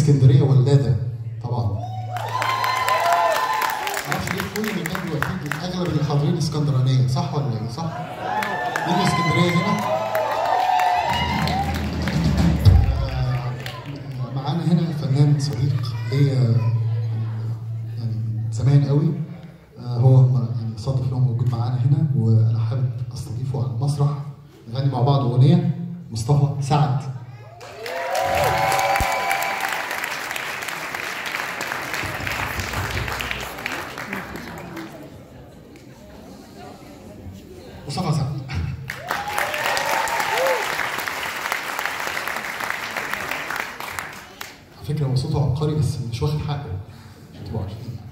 اسكندريه ولاده طبعا معرفش ليه كل مكان بيوديك اغلب اللي حاضرين اسكندرانيه صح ولا ايه صح؟ مين من اسكندريه هنا؟ آه، معانا هنا فنان صديق ليا يعني من زمان قوي آه، هو ما- يعني صادف ان هو موجود معانا هنا وانا حابب استضيفه على المسرح نغني مع بعض اغنيه مصطفى سعد مصطفى سعد على فكره هو صوته عبقري بس مش واخد حقه عشان تبقوا عارفين